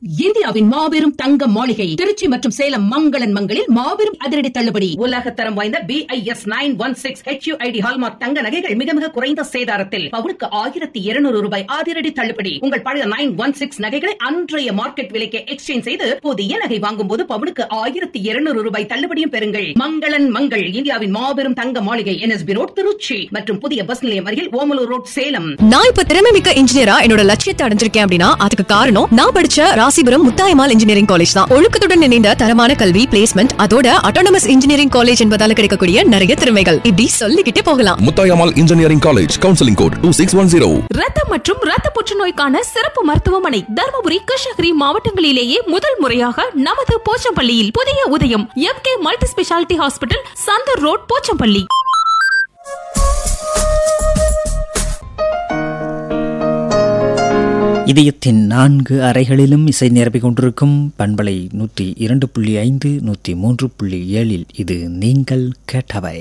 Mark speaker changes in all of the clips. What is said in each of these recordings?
Speaker 1: இந்தியாவின் மாபெரும் தங்க மாளிகை திருச்சி மற்றும் சேலம் மங்களன் மங்களில் மாபெரும் அதிரடி தள்ளுபடி உலக தரம் வாய்ந்த B I S nine one six H ID hallmark தங்க நகைகள் மிக மிக குறைந்த சேதாரத்தில் பவுனுக்கு ஆயிரத்தி இருநூறு ரூபாய் அதிரடி தள்ளுபடி உங்கள் பழைய நைன் ஒன் சிக்ஸ் நகைகளை அன்றைய மார்க்கெட் விலைக்கு எக்ஸ்சேஞ்ச் செய்து புதிய நகை வாங்கும் போது பவுனுக்கு ஆயிரத்தி இருநூறு ரூபாய் தள்ளுபடியும் பெறுங்கள் மங்களன் மங்கள் இந்தியாவின் மாபெரும் தங்க மாளிகை என்எஸ்பி ரோட் திருச்சி மற்றும் புதிய பஸ் நிலையம் அருகில் ஓமலூர் ரோட் சேலம்
Speaker 2: நான் இப்ப திறமை மிக்க இன்ஜினியரா என்னோட லட்சியத்தை அடைஞ்சிருக்கேன் அப்படின்னா அதுக்கு காரணம் நான் படிச்ச ராசிபுரம் முத்தாயமால் இன்ஜினியரிங் காலேஜ் தான் ஒழுக்கத்துடன் இணைந்த தரமான கல்வி பிளேஸ்மெண்ட் அதோட அட்டானமஸ் இன்ஜினியரிங் காலேஜ் என்பதால கிடைக்கக்கூடிய நிறைய திறமைகள் இப்படி சொல்லிக்கிட்டே போகலாம்
Speaker 3: Muthayammal engineering college counselling code two six one zero
Speaker 4: ரத்தம் மற்றும் ரத்த புற்றுநோய்க்கான சிறப்பு மருத்துவமனை தருமபுரி கிருஷ்ணகிரி மாவட்டங்களிலேயே முதல் முறையாக நமது போச்சம்பள்ளியில் Puthiya Udhayam M K multi speciality hospital Santhur road Pochampalli
Speaker 5: இதயத்தின் நான்கு அறைகளிலும் இசை நிரப்பிக் கொண்டிருக்கும் பண்பலை நூற்றி இரண்டு புள்ளி ஐந்து நூற்றி மூன்று புள்ளி ஏழில் இது நீங்கள் கேட்டவை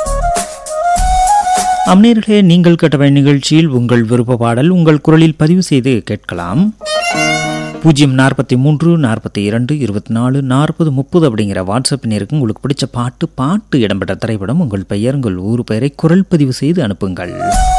Speaker 5: அம்னேர்களே நீங்கள் கேட்டவை நிகழ்ச்சியில் உங்கள் விருப்ப பாடல் உங்கள் குரலில் பதிவு செய்து கேட்கலாம் பூஜ்ஜியம் நாற்பத்தி மூன்று நாற்பத்தி இரண்டு இருபத்தி நாலு நாற்பது முப்பது அப்படிங்கிற வாட்ஸ்அப் நேருக்கு உங்களுக்கு பிடிச்ச பாட்டு பாட்டு இடம்பெற்ற திரைப்படம் உங்கள் பெயர் உங்கள் ஊர் பெயரை குரல் பதிவு செய்து அனுப்புங்கள்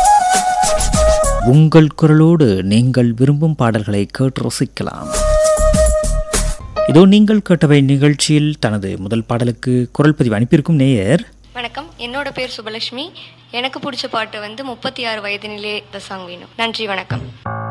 Speaker 5: உங்கள் குரலோடு நீங்கள் விரும்பும் பாடல்களை கேட்டு ரசிக்கலாம் இதோ நீங்கள் கேட்டவை நிகழ்ச்சியில் தனது முதல் பாடலுக்கு குரல் பதிவு அனுப்பியிருக்கும் நேயர்
Speaker 6: வணக்கம் என்னோட பேர் சுபலட்சுமி எனக்கு பிடிச்ச பாட்டு வந்து முப்பத்தி ஆறு வயதினிலே த சாங் வேணும் நன்றி வணக்கம்